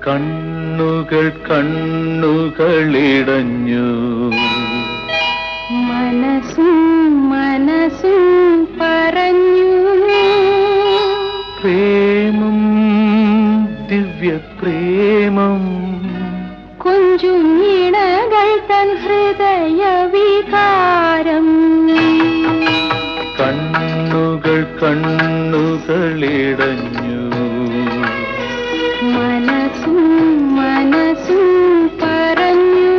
കണ്ണുകൾ കണ്ണുകളിടഞ്ഞു മനസ്സും മനസ്സും പറഞ്ഞു പ്രേമം ദിവ്യ പ്രേമം കൊഞ്ചും ഇണകൾ തൻ ഹൃദയ വികാരം കണ്ണുകൾ കണ്ണുകളിടഞ്ഞു മനസ്സും മനസ്സും പറഞ്ഞു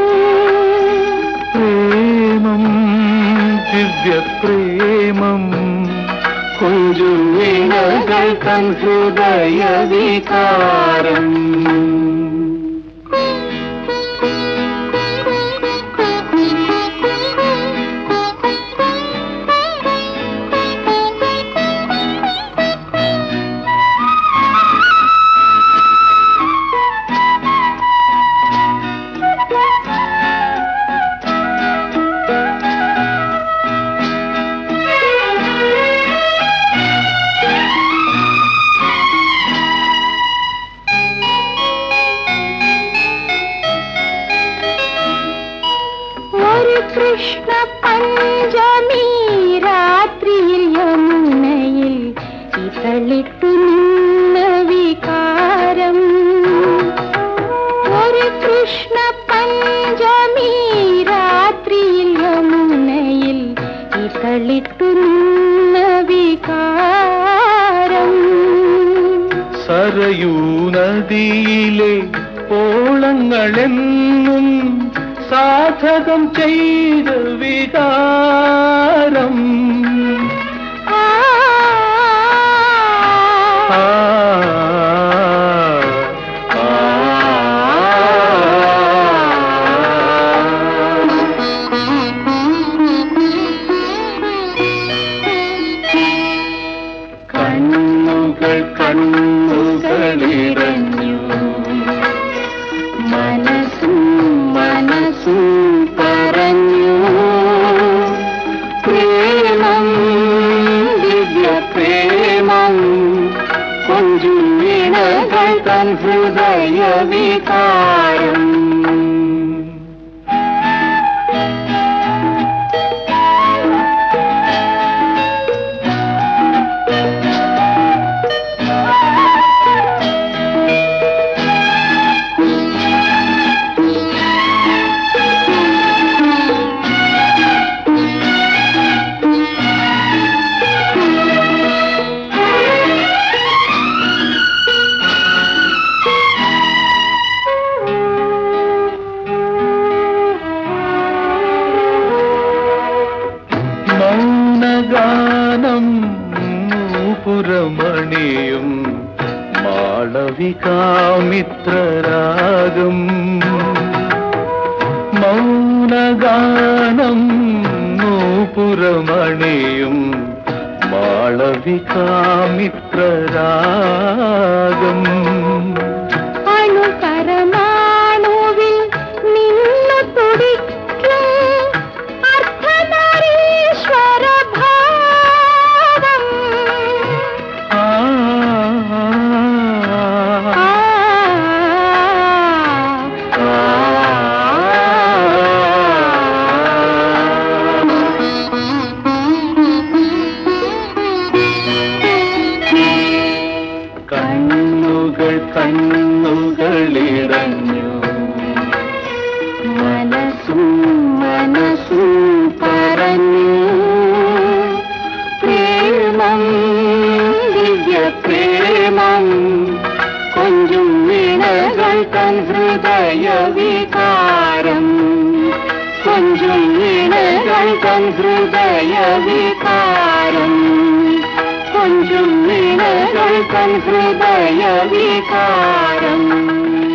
പ്രേമം ദിവ്യ പ്രേമം കൊഞ്ചു വീണകൾ തൻ ഹൃദയ വികാരം ഒരു കൃഷ്ണ പഞ്ചമി രാത്രിയിൽ യമുനയിൽ ഇതളിട്ടു നിന്ന വികാരം ഒരു കൃഷ്ണ പഞ്ചമി രാത്രിയിൽ യമുനയിൽ ഇതളിട്ടു നിന്ന വികാരം സരയൂ നദിയിലെ ഓളങ്ങളെന്നും സാധകം ചെയ്ത വികാരം ആ ആ, ആ, കണ്ണുകൾ കണ്ണുകളിടഞ്ഞു മനസ്സും മനസ്സും പറഞ്ഞു പ്രേമം ദിവ്യ പ്രേമം കൊഞ്ചും വീണകൾ തൻ ഹൃദയ വികാരം മൗനഗാനം പുരമണിയും മാളവികാമിത്രരാഗം മൗനഗാനം പുരമണിയും മാളവികാമിത്രരാഗം അണുപരമാണുവിൽ നിന്നു തുടിക്കും അർദ്ധനാരീശ്വര ഭാവം ആ ആ, ആ, കണ്ണുകൾ കണ്ണുകളിടഞ്ഞു മനസ്സും മനസ്സും പറഞ്ഞു പ്രേമം ദിവ്യ പ്രേമം കൊഞ്ചും വീണകൾ തൻ ഹൃദയ വികാരം കൊഞ്ചും വീണകൾ തൻ ഹൃദയ വികാരം കൊഞ്ചും വീണകൾ തൻ ഹൃദയ വികാരം